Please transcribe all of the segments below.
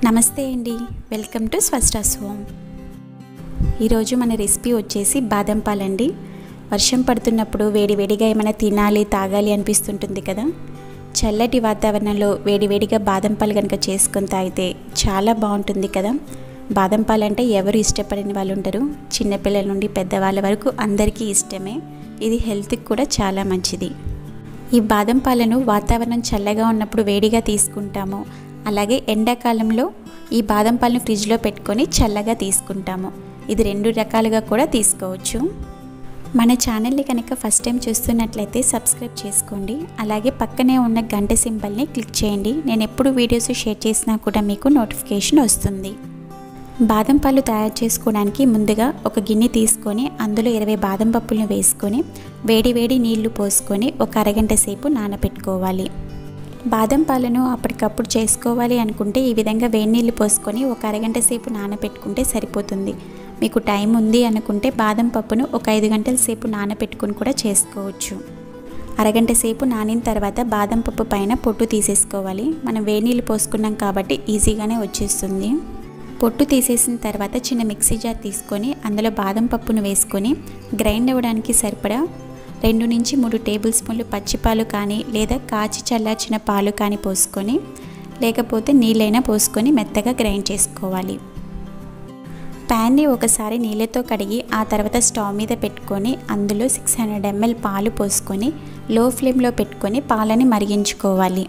నమస్తే అండి welcome to స్వస్టాస్ home ఈరోజు మన రెసిపీ వచ్చేసి బాదం పాలండి వర్షం పడుతున్నప్పుడు వేడివేడిగా ఏమైనా తినాలి తాగాలి అనిపిస్తుంటుంది కదా చల్లటి వాతావరణంలో వేడివేడిగా బాదం పాలు కనుక చేసుకొని తాగితే చాలా బాగుంటుంది కదా బాదం పాలు అంటే ఎవరు ఇష్టపడని వాళ్ళు ఉంటారు చిన్నపిల్లల నుండి పెద్దవాళ్ళ వరకు అందరికీ ఇష్టమే ఇది హెల్త్కి కూడా చాలా మంచిది ఈ బాదం పాలను వాతావరణం చల్లగా ఉన్నప్పుడు వేడిగా తీసుకుంటాము అలాగే ఎండాకాలంలో ఈ బాదం పాలను ఫ్రిడ్జ్లో పెట్టుకొని చల్లగా తీసుకుంటాము ఇది రెండు రకాలుగా కూడా తీసుకోవచ్చు మన ఛానల్ని కనుక ఫస్ట్ టైం చూస్తున్నట్లయితే సబ్స్క్రైబ్ చేసుకోండి అలాగే పక్కనే ఉన్న గంట సింబల్ని క్లిక్ చేయండి నేను ఎప్పుడు వీడియోస్ షేర్ చేసినా కూడా మీకు నోటిఫికేషన్ వస్తుంది బాదం పాలు తయారు చేసుకోవడానికి ముందుగా ఒక గిన్నె తీసుకొని అందులో ఇరవై బాదం పప్పులను వేసుకొని వేడి వేడి నీళ్లు పోసుకొని ఒక అరగంట సేపు నానబెట్టుకోవాలి బాదం పాలను అప్పటికప్పుడు చేసుకోవాలి అనుకుంటే ఈ విధంగా వేడి నీళ్ళు పోసుకొని ఒక అరగంట సేపు నానబెట్టుకుంటే సరిపోతుంది మీకు టైం ఉంది అనుకుంటే బాదం పప్పును ఒక ఐదు గంటల సేపు నానబెట్టుకుని కూడా చేసుకోవచ్చు అరగంట సేపు నానిన తర్వాత బాదం పప్పు పైన పొట్టు తీసేసుకోవాలి మనం వేడి నీళ్ళు పోసుకున్నాం కాబట్టి ఈజీగానే వచ్చేస్తుంది పొట్టు తీసేసిన తర్వాత చిన్న మిక్సీ జార్ తీసుకొని అందులో బాదం పప్పును వేసుకొని గ్రైండ్ అవ్వడానికి సరిపడా రెండు నుంచి మూడు టేబుల్ స్పూన్లు పచ్చిపాలు కానీ లేదా కాచి చల్లార్చిన పాలు కానీ పోసుకొని లేకపోతే నీళ్ళైనా పోసుకొని మెత్తగా గ్రైండ్ చేసుకోవాలి ప్యాన్ని ఒకసారి నీళ్ళతో కడిగి ఆ తర్వాత స్టవ్ మీద పెట్టుకొని అందులో సిక్స్ హండ్రెడ్ ఎంఎల్ పాలు పోసుకొని లో ఫ్లేమ్లో పెట్టుకొని పాలని మరిగించుకోవాలి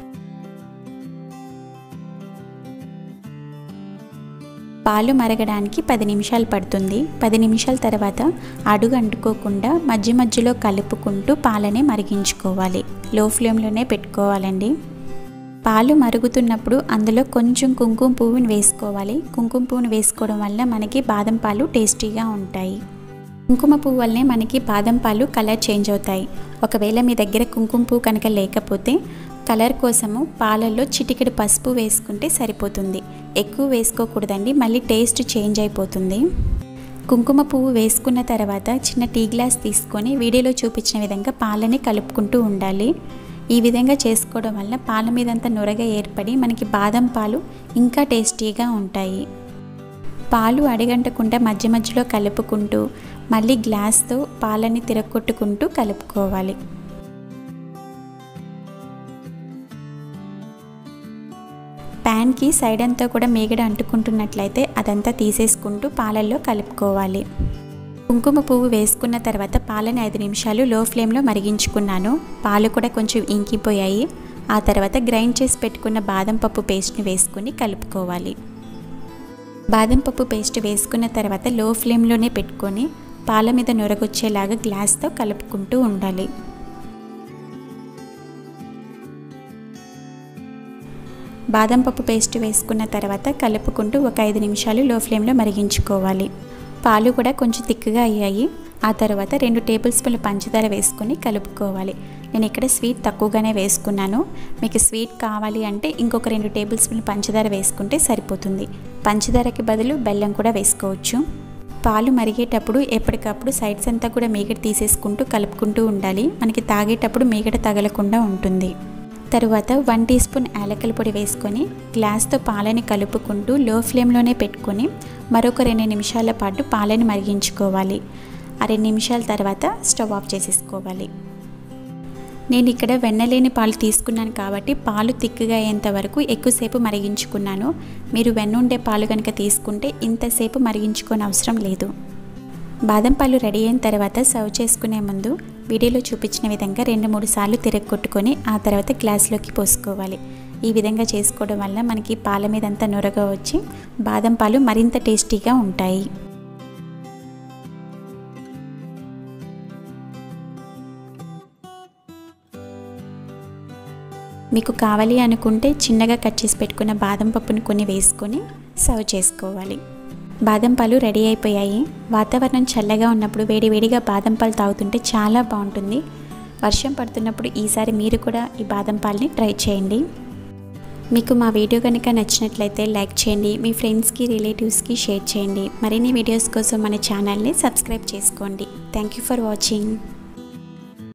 పాలు మరగడానికి పది నిమిషాలు పడుతుంది పది నిమిషాల తర్వాత అడుగు అంటుకోకుండా మధ్య మధ్యలో కలుపుకుంటూ పాలని మరిగించుకోవాలి లో ఫ్లేమ్లోనే పెట్టుకోవాలండి పాలు మరుగుతున్నప్పుడు అందులో కొంచెం కుంకుమ పువ్వుని వేసుకోవాలి కుంకుమ పువ్వుని వేసుకోవడం వల్ల మనకి బాదం పాలు టేస్టీగా ఉంటాయి కుంకుమ పువ్వు వల్లనే మనకి బాదం పాలు కలర్ చేంజ్ అవుతాయి ఒకవేళ మీ దగ్గర కుంకుమ పువ్వు కనుక లేకపోతే కలర్ కోసము పాలల్లో చిటికెడు పసుపు వేసుకుంటే సరిపోతుంది ఎక్కువ వేసుకోకూడదండి మళ్ళీ టేస్ట్ చేంజ్ అయిపోతుంది కుంకుమ పువ్వు వేసుకున్న తర్వాత చిన్న టీ గ్లాస్ తీసుకొని వీడియోలో చూపించిన విధంగా పాలని కలుపుకుంటూ ఉండాలి ఈ విధంగా చేసుకోవడం వల్ల పాల మీదంతా నొరగ ఏర్పడి మనకి బాదం పాలు ఇంకా టేస్టీగా ఉంటాయి పాలు అడిగంటకుండా మధ్య మధ్యలో కలుపుకుంటూ మళ్ళీ గ్లాస్తో పాలని తిరగొట్టుకుంటూ కలుపుకోవాలి ప్యాన్కి సైడ్ అంతా కూడా మేగడ అంటుకుంటున్నట్లయితే అదంతా తీసేసుకుంటూ పాలల్లో కలుపుకోవాలి కుంకుమ పువ్వు వేసుకున్న తర్వాత పాలని ఐదు నిమిషాలు లో ఫ్లేమ్లో మరిగించుకున్నాను పాలు కూడా కొంచెం ఇంకిపోయాయి ఆ తర్వాత గ్రైండ్ చేసి పెట్టుకున్న బాదం పప్పు పేస్ట్ని వేసుకుని కలుపుకోవాలి బాదం పప్పు పేస్ట్ వేసుకున్న తర్వాత లో ఫ్లేమ్లోనే పెట్టుకొని పాల మీద నొరగొచ్చేలాగా గ్లాస్తో కలుపుకుంటూ ఉండాలి బాదం పప్పు పేస్ట్ వేసుకున్న తర్వాత కలుపుకుంటూ ఒక ఐదు నిమిషాలు లో ఫ్లేమ్లో మరిగించుకోవాలి పాలు కూడా కొంచెం తిక్కుగా అయ్యాయి ఆ తర్వాత రెండు టేబుల్ స్పూన్లు పంచదార వేసుకొని కలుపుకోవాలి నేను ఇక్కడ స్వీట్ తక్కువగానే వేసుకున్నాను మీకు స్వీట్ కావాలి అంటే ఇంకొక రెండు టేబుల్ స్పూన్లు పంచదార వేసుకుంటే సరిపోతుంది పంచదారకి బదులు బెల్లం కూడా వేసుకోవచ్చు పాలు మరిగేటప్పుడు ఎప్పటికప్పుడు సైడ్స్ అంతా కూడా మీగడ తీసేసుకుంటూ కలుపుకుంటూ ఉండాలి మనకి తాగేటప్పుడు మీగడ తగలకుండా ఉంటుంది తరువాత వన్ టీ స్పూన్ యాలకల పొడి వేసుకొని గ్లాస్తో పాలని కలుపుకుంటూ లో ఫ్లేమ్లోనే పెట్టుకొని మరొక రెండు నిమిషాల పాటు పాలని మరిగించుకోవాలి ఆ రెండు నిమిషాల తర్వాత స్టవ్ ఆఫ్ చేసేసుకోవాలి నేను ఇక్కడ వెన్నలేని పాలు తీసుకున్నాను కాబట్టి పాలు తిక్కుగా అయ్యేంత వరకు ఎక్కువసేపు మరిగించుకున్నాను మీరు వెన్నుండే పాలు కనుక తీసుకుంటే ఇంతసేపు మరిగించుకోని అవసరం లేదు బాదం పాలు రెడీ అయిన తర్వాత సర్వ్ చేసుకునే ముందు వీడియోలో చూపించిన విధంగా రెండు మూడు సార్లు తిరగొట్టుకొని ఆ తర్వాత గ్లాస్లోకి పోసుకోవాలి ఈ విధంగా చేసుకోవడం వల్ల మనకి పాల మీద అంతా నొరగా వచ్చి బాదం పాలు మరింత టేస్టీగా ఉంటాయి మీకు కావాలి అనుకుంటే చిన్నగా కట్ చేసి పెట్టుకున్న బాదం పప్పును కొన్ని వేసుకొని సర్వ్ చేసుకోవాలి బాదం పాలు రెడీ అయిపోయాయి వాతావరణం చల్లగా ఉన్నప్పుడు వేడివేడిగా బాదం పాలు తాగుతుంటే చాలా బాగుంటుంది వర్షం పడుతున్నప్పుడు ఈసారి మీరు కూడా ఈ బాదం పాలని ట్రై చేయండి మీకు మా వీడియో కనుక నచ్చినట్లయితే లైక్ చేయండి మీ ఫ్రెండ్స్కి రిలేటివ్స్కి షేర్ చేయండి మరిన్ని వీడియోస్ కోసం మన ఛానల్ని సబ్స్క్రైబ్ చేసుకోండి థ్యాంక్ యూ ఫర్ వాచింగ్